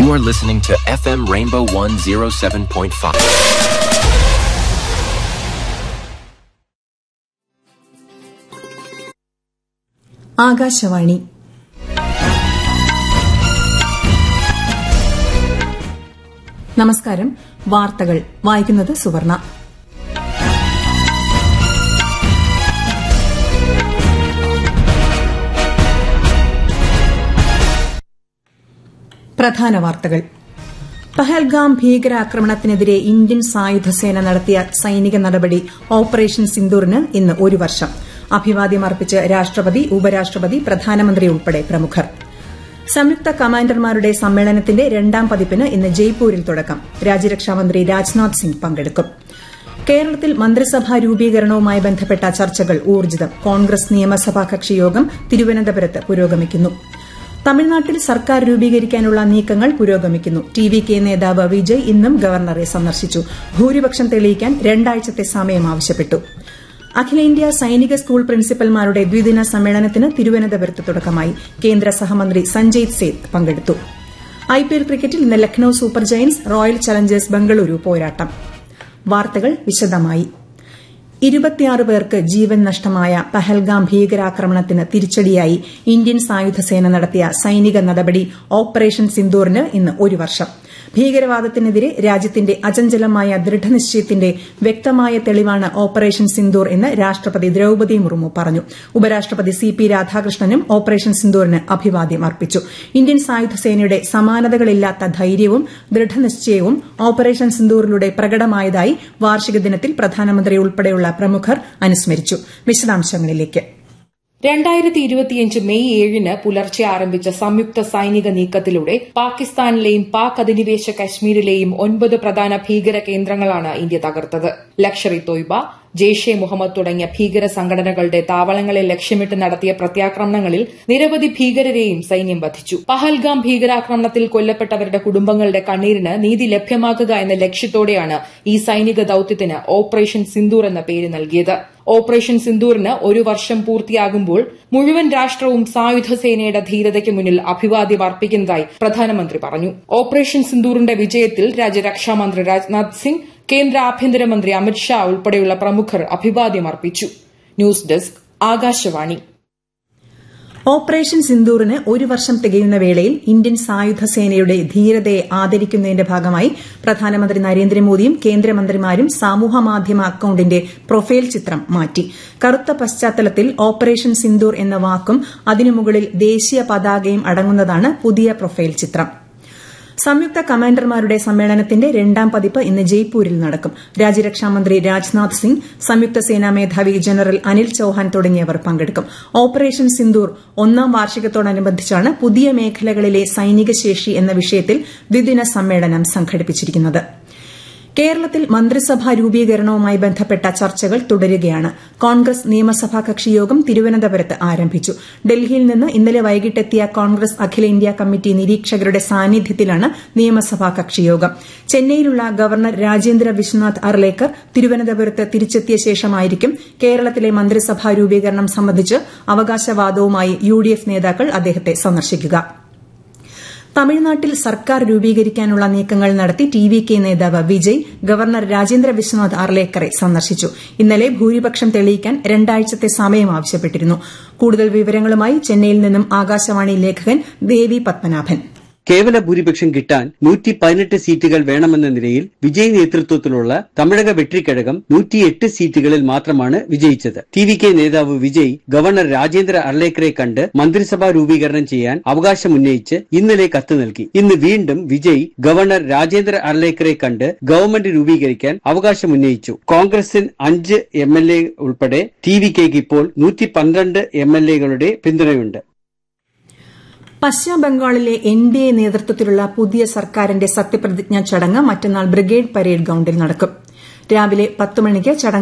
You are listening to FM Rainbow 107.5. Akashvani നമസ്കാരം വാർത്തകൾ വായിക്കുന്നത് സുവർണ പ്രധാന വാർത്തകൾ പഹൽഗാം ഭീകരാക്രമണത്തിനെതിരെ ഇന്ത്യൻ സായുധസേന നടത്തിയ സൈനിക നടപടി ഓപ്പറേഷൻ സിന്ദൂറിന് ഇന്ന് ഒരു വർഷം അഭിവാദ്യം അർപ്പിച്ച് രാഷ്ട്രപതി ഉപരാഷ്ട്രപതി പ്രധാനമന്ത്രി ഉൾപ്പെടെ പ്രമുഖർ സംയുക്ത കമാൻഡർമാരുടെ സമ്മേളനത്തിന്റെ രണ്ടാം പതിപ്പിന് ഇന്ന് ജയ്പൂരിൽ തുടക്കം രാജ്യരക്ഷാമന്ത്രി രാജ്നാഥ് സിംഗ് പങ്കെടുക്കും കേരളത്തിൽ മന്ത്രിസഭാ രൂപീകരണവുമായി ബന്ധപ്പെട്ട ചർച്ചകൾ ഊർജ്ജിതം കോൺഗ്രസ് നിയമസഭാ കക്ഷിയോഗം തിരുവനന്തപുരത്ത് പുരോഗമിക്കുന്നു തമിഴ്നാട്ടിൽ സർക്കാർ രൂപീകരിക്കാനുള്ള നീക്കങ്ങൾ പുരോഗമിക്കുന്നു ടി വി കെ നേതാവ് വിജയ് ഇന്നും ഗവർണറെ സന്ദർശിച്ചു ഭൂരിപക്ഷം തെളിയിക്കാൻ രണ്ടാഴ്ചത്തെ സമയം ആവശ്യപ്പെട്ടു അഖിലേന്ത്യാ സൈനിക സ്കൂൾ പ്രിൻസിപ്പൽമാരുടെ ദ്വിദിന സമ്മേളനത്തിന് തിരുവനന്തപുരത്ത് തുടക്കമായി കേന്ദ്ര സഹമന്ത്രി സഞ്ജയ് സേത്ത് പങ്കെടുത്തു ഐപിഎൽ ക്രിക്കറ്റിൽ ഇന്ന് Lucknow super giants royal challengers Bengaluru പോരാട്ടം വാർത്തകൾ വിശദമായി ഇരുപത്തിയാറ് പേർക്ക് ജീവൻ നഷ്ടമായ പഹൽഗാം ഭീകരാക്രമണത്തിന് തിരിച്ചടിയായി ഇന്ത്യൻ സായുധസേന നടത്തിയ സൈനിക നടപടി ഓപ്പറേഷൻ സിന്ദൂറിന് ഇന്ന് ഒരു വർഷം ഭീകരവാദത്തിനെതിരെ രാജ്യത്തിന്റെ അചഞ്ചലമായ ദൃഢനിശ്ചയത്തിന്റെ വ്യക്തമായ തെളിവാണ് ഓപ്പറേഷൻ സിന്ദൂർ എന്ന് രാഷ്ട്രപതി ദ്രൌപതി മുർമു പറഞ്ഞു ഉപരാഷ്ട്രപതി സി പി രാധാകൃഷ്ണനും ഓപ്പറേഷൻ സിന്ദൂറിന് അഭിവാദ്യം അർപ്പിച്ചു ഇന്ത്യൻ സായുധസേനയുടെ സമാനതകളില്ലാത്ത ധൈര്യവും ദൃഢനിശ്ചയവും ഓപ്പറേഷൻ സിന്ദൂറിലൂടെ പ്രകടമായതായി വാർഷിക ദിനത്തിൽ പ്രധാനമന്ത്രി ഉൾപ്പെടെയുള്ള പ്രമുഖർ അനുസ്മരിച്ചു വിശദാംശങ്ങളിലേക്ക് രണ്ടായിരത്തി ഇരുപത്തിയഞ്ച് മെയ് ഏഴിന് പുലർച്ചെ ആരംഭിച്ച സംയുക്ത സൈനിക നീക്കത്തിലൂടെ പാകിസ്ഥാനിലെയും പാക് അധിനിവേശ കശ്മീരിലെയും ഒൻപത് പ്രധാന ഭീകര കേന്ദ്രങ്ങളാണ് ഇന്ത്യ തകർത്തത് ലക്ഷർ ഇ തോയ്ബ ജെയ്ഷെ മുഹമ്മദ് തുടങ്ങിയ ഭീകര സംഘടനകളുടെ താവളങ്ങളെ ലക്ഷ്യമിട്ട് നടത്തിയ പ്രത്യാക്രമണങ്ങളിൽ നിരവധി ഭീകരരെയും സൈന്യം വധിച്ചു പഹൽഗാം ഭീകരാക്രമണത്തിൽ കൊല്ലപ്പെട്ടവരുടെ കുടുംബങ്ങളുടെ കണ്ണീരിന് നീതി ലഭ്യമാക്കുക എന്ന ലക്ഷ്യത്തോടെയാണ് ഈ സൈനിക ദൌത്യത്തിന് ഓപ്പറേഷൻ സിന്ദൂർ എന്ന പേര് നൽകിയത് ഓപ്പറേഷൻ സിന്ദൂറിന് ഒരു വർഷം പൂർത്തിയാകുമ്പോൾ മുഴുവൻ രാഷ്ട്രവും സായുധസേനയുടെ ധീരതയ്ക്ക് മുന്നിൽ അഭിവാദ്യം അർപ്പിക്കുന്നതായി പ്രധാനമന്ത്രി പറഞ്ഞു ഓപ്പറേഷൻ സിന്ദൂറിന്റെ വിജയത്തിൽ രാജ്യരക്ഷാമന്ത്രി രാജ്നാഥ് സിംഗ് കേന്ദ്ര ആഭ്യന്തരമന്ത്രി അമിത്ഷാ ഉൾപ്പെടെയുള്ള പ്രമുഖർ അഭിവാദ്യം അർപ്പിച്ചു ന്യൂസ് ഡെസ്ക് ആകാശവാണി ഓപ്പറേഷൻ സിന്ദൂറിന് ഒരു വർഷം തികയുന്ന വേളയിൽ ഇന്ത്യൻ സായുധസേനയുടെ ധീരതയെ ആദരിക്കുന്നതിന്റെ ഭാഗമായി പ്രധാനമന്ത്രി നരേന്ദ്രമോദിയും കേന്ദ്രമന്ത്രിമാരും സമൂഹമാധ്യമ അക്കൌണ്ടിന്റെ പ്രൊഫൈൽ ചിത്രം മാറ്റി കറുത്ത പശ്ചാത്തലത്തിൽ ഓപ്പറേഷൻ സിന്ദൂർ എന്ന വാക്കും അതിനു മുകളിൽ ദേശീയ പതാകയും അടങ്ങുന്നതാണ് പുതിയ പ്രൊഫൈൽ ചിത്രം സംയുക്ത കമാൻഡർമാരുടെ സമ്മേളനത്തിന്റെ രണ്ടാം പതിപ്പ് ഇന്ന് ജയ്പൂരിൽ നടക്കും രാജ്യരക്ഷാമന്ത്രി രാജ്നാഥ് സിംഗ് സംയുക്ത സേനാ മേധാവി ജനറൽ അനിൽ ചൌഹാൻ തുടങ്ങിയവർ പങ്കെടുക്കും ഓപ്പറേഷൻ സിന്ദൂർ ഒന്നാം വാർഷികത്തോടനുബന്ധിച്ചാണ് പുതിയ മേഖലകളിലെ സൈനിക ശേഷി എന്ന വിഷയത്തിൽ ദ്വിദിന സമ്മേളനം സംഘടിപ്പിച്ചിരിക്കുന്നത് കേരളത്തിൽ മന്ത്രിസഭാ രൂപീകരണവുമായി ബന്ധപ്പെട്ട ചർച്ചകൾ തുടരുകയാണ് കോൺഗ്രസ് നിയമസഭാ കക്ഷിയോഗം തിരുവനന്തപുരത്ത് ആരംഭിച്ചു ഡൽഹിയിൽ നിന്ന് ഇന്നലെ വൈകിട്ടെത്തിയ കോൺഗ്രസ് അഖിലേന്ത്യാ കമ്മിറ്റി നിരീക്ഷകരുടെ സാന്നിധ്യത്തിലാണ് നിയമസഭാ കക്ഷിയോഗം ചെന്നൈയിലുള്ള ഗവർണർ രാജേന്ദ്ര വിശ്വനാഥ് അർലേക്കർ തിരുവനന്തപുരത്ത് തിരിച്ചെത്തിയ ശേഷമായിരിക്കും കേരളത്തിലെ മന്ത്രിസഭാ രൂപീകരണം സംബന്ധിച്ച് അവകാശവാദവുമായി യുഡിഎഫ് നേതാക്കൾ അദ്ദേഹത്തെ സന്ദർശിക്കുക തമിഴ്നാട്ടിൽ സർക്കാർ രൂപീകരിക്കാനുള്ള നീക്കങ്ങൾ നടത്തി ടി വി കെ നേതാവ് വിജയ് ഗവർണർ രാജേന്ദ്ര വിശ്വനാഥ് അർലേക്കറെ സന്ദർശിച്ചു ഇന്നലെ ഭൂരിപക്ഷം തെളിയിക്കാൻ രണ്ടാഴ്ചത്തെ സമയം ആവശ്യപ്പെട്ടിരുന്നു കൂടുതൽ വിവരങ്ങളുമായി ചെന്നൈയിൽ നിന്നും ആകാശവാണി ലേഖകൻ ദേവി പത്മനാഭൻ കേവല ഭൂരിപക്ഷം കിട്ടാൻ നൂറ്റി പതിനെട്ട് സീറ്റുകൾ വേണമെന്ന നിലയിൽ വിജയ് നേതൃത്വത്തിലുള്ള തമിഴക വെട്രിക്കഴകം നൂറ്റിയെട്ട് സീറ്റുകളിൽ മാത്രമാണ് വിജയിച്ചത് ടി വി കെ നേതാവ് വിജയ് ഗവർണർ രാജേന്ദ്ര അർലേക്കറെ കണ്ട് മന്ത്രിസഭാ രൂപീകരണം ചെയ്യാൻ അവകാശമുന്നയിച്ച് ഇന്നലെ കത്ത് നൽകി ഇന്ന് വീണ്ടും വിജയ് ഗവർണർ രാജേന്ദ്ര അർലേക്കറെ കണ്ട് ഗവൺമെന്റ് രൂപീകരിക്കാൻ അവകാശമുന്നയിച്ചു കോൺഗ്രസിന് അഞ്ച് എം എൽ എ ഉൾപ്പെടെ ടി വി കെക്ക് ഇപ്പോൾ നൂറ്റി പന്ത്രണ്ട് എം എൽ എകളുടെ പിന്തുണയുണ്ട് പശ്ചിമബംഗാളിലെ എൻ ഡി എ നേതൃത്വത്തിലുള്ള പുതിയ സർക്കാരിന്റെ സത്യപ്രതിജ്ഞാ ചടങ്ങ് മറ്റന്നാൾ ബ്രിഗേഡ് പരേഡ് ഗ്രൌണ്ടിൽ നടക്കും രാവിലെ പത്ത് മണിക്ക് ചടങ്ങ്